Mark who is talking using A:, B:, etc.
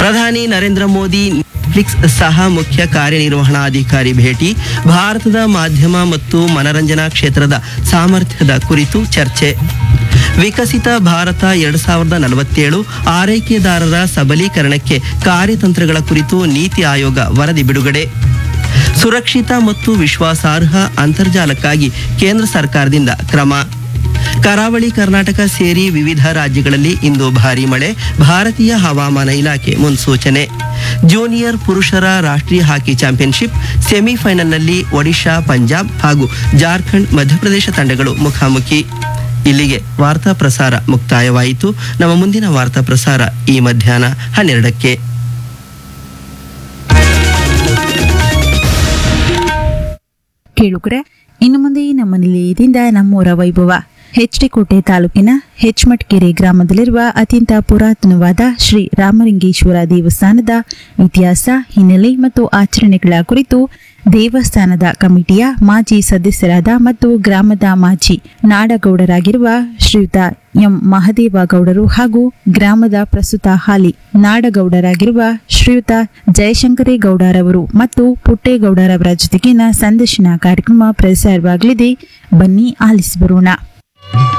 A: ಪ್ರಧಾನಿ ನರೇಂದ್ರ ಮೋದಿ ನೆಟ್ಫ್ಲಿಕ್ಸ್ ಸಹ ಮುಖ್ಯ ಕಾರ್ಯನಿರ್ವಹಣಾಧಿಕಾರಿ ಭೇಟಿ ಭಾರತದ ಮಾಧ್ಯಮ ಮತ್ತು ಮನರಂಜನಾ ಕ್ಷೇತ್ರದ ಸಾಮರ್ಥ್ಯದ ಕುರಿತು ಚರ್ಚೆ ವಿಕಸಿತ ಭಾರತ ಎರಡ್ ಸಾವಿರದ ನಲವತ್ತೇಳು ಆರೈಕೆದಾರರ ಸಬಲೀಕರಣಕ್ಕೆ ಕಾರ್ಯತಂತ್ರಗಳ ಕುರಿತು ನೀತಿ ಆಯೋಗ ವರದಿ ಬಿಡುಗಡೆ ಸುರಕ್ಷಿತ ಮತ್ತು ವಿಶ್ವಾಸಾರ್ಹ ಅಂತರ್ಜಾಲಕ್ಕಾಗಿ ಕೇಂದ್ರ ಸರ್ಕಾರದಿಂದ ಕ್ರಮ ಕರಾವಳಿ ಕರ್ನಾಟಕ ಸೇರಿ ವಿವಿಧ ರಾಜ್ಯಗಳಲ್ಲಿ ಇಂದು ಭಾರೀ ಮಳೆ ಭಾರತೀಯ ಹವಾಮಾನ ಇಲಾಖೆ ಮುನ್ಸೂಚನೆ ಜೂನಿಯರ್ ಪುರುಷರ ರಾಷ್ಟ್ರೀಯ ಹಾಕಿ ಚಾಂಪಿಯನ್ಶಿಪ್ ಸೆಮಿಫೈನಲ್ನಲ್ಲಿ ಒಡಿಶಾ ಪಂಜಾಬ್ ಹಾಗೂ ಜಾರ್ಖಂಡ್ ಮಧ್ಯಪ್ರದೇಶ ತಂಡಗಳು ಮುಖಾಮುಖಿ ಇಲ್ಲಿಗೆ ವಾರ್ತಾ ಪ್ರಸಾರ ಮುಕ್ತಾಯವಾಯಿತು ನಮ್ಮ ಮುಂದಿನ ವಾರ್ತಾ ಪ್ರಸಾರ ಈ ಮಧ್ಯಾಹ್ನ ಹನ್ನೆರಡಕ್ಕೆ
B: ಕೇಳುಗರೆ ಇನ್ನು ಮುಂದೆ ನಮ್ಮ ನಿಲಯದಿಂದ ನಮ್ಮೂರ ವೈಭವ ಕೋಟೆ ತಾಲೂಕಿನ ಹೆಚ್ಮಟ್ಕೆರೆ ಗ್ರಾಮದಲ್ಲಿರುವ ಅತ್ಯಂತ ಪುರಾತನವಾದ ಶ್ರೀ ರಾಮಲಿಂಗೇಶ್ವರ ದೇವಸ್ಥಾನದ ಇತಿಹಾಸ ಹಿನ್ನೆಲೆ ಮತ್ತು ಆಚರಣೆಗಳ ಕುರಿತು ದೇವಸ್ಥಾನದ ಕಮಿಟಿಯ ಮಾಜಿ ಸದಸ್ಯರಾದ ಮತ್ತು ಗ್ರಾಮದ ಮಾಜಿ ನಾಡಗೌಡರಾಗಿರುವ ಶ್ರೀಯುತ ಎಂ ಮಹದೇವಗೌಡರು ಹಾಗೂ ಗ್ರಾಮದ ಪ್ರಸ್ತುತ ಹಾಲಿ ನಾಡಗೌಡರಾಗಿರುವ ಶ್ರೀಯುತ ಜಯಶಂಕರೇಗೌಡರವರು ಮತ್ತು ಪುಟ್ಟೇಗೌಡರವರ ಜೊತೆಗಿನ ಸಂದರ್ಶನ ಕಾರ್ಯಕ್ರಮ ಪ್ರಸಾರವಾಗಲಿದೆ ಬನ್ನಿ ಆಲಿಸಿ ಬರೋಣ